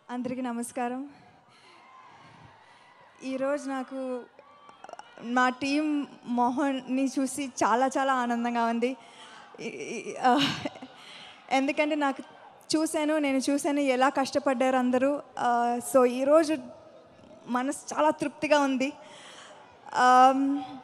అందరికీ నమస్కారం ఈరోజు నాకు మా టీం మోహన్ని చూసి చాలా చాలా ఆనందంగా ఉంది ఈ- ఈ- ఆ, ఎందుకంటే నాకు చూశాను నేను చూశాను ఎలా కష్టపడ్డారు అందరూ ఆ, సో ఈరోజు మనసు చాలా తృప్తిగా ఉంది ఆమ్,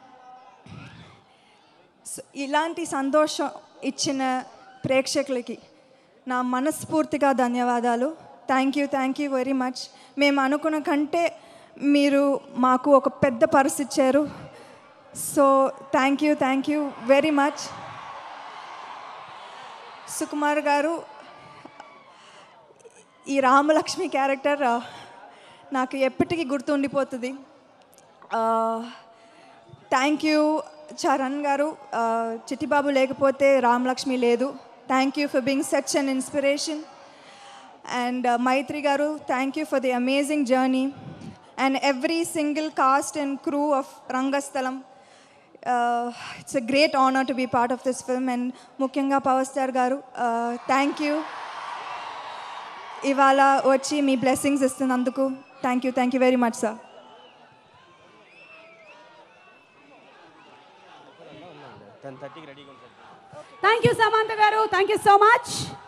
సో ఇలాంటి సంతోషం ఇచ్చిన ప్రేక్షకులకి నా మనస్ఫూర్తిగా ధన్యవాదాలు thank you thank you very much మేము అనుకున్న కంటే మీరు మాకు ఒక పెద్ద పర్స్ ఇచ్చారు so thank you thank you very much Sukumar garu ఈ రామలక్ష్మి క్యారెక్టర్ ఆ, నాకు ఎప్పటికీ గుర్తుండిపోతుంది థ్యాంక్ యూ చరణ్ గారు ఆ, చిట్టిబాబు లేకపోతే రామలక్ష్మి లేదు thank you for being such an inspiration and Mythri garu thank you for the amazing journey and every single cast and crew of Rangasthalam it's a great honour to be part of this film and ముఖ్యంగా power star garu thank you ఇవాళ వచ్చి మీ blessings ఇస్తున్నందుకు thank you thank you very much sir ten థర్టీకి రెడీగా ఉంటుంది thank you Samantha గారు thank you so much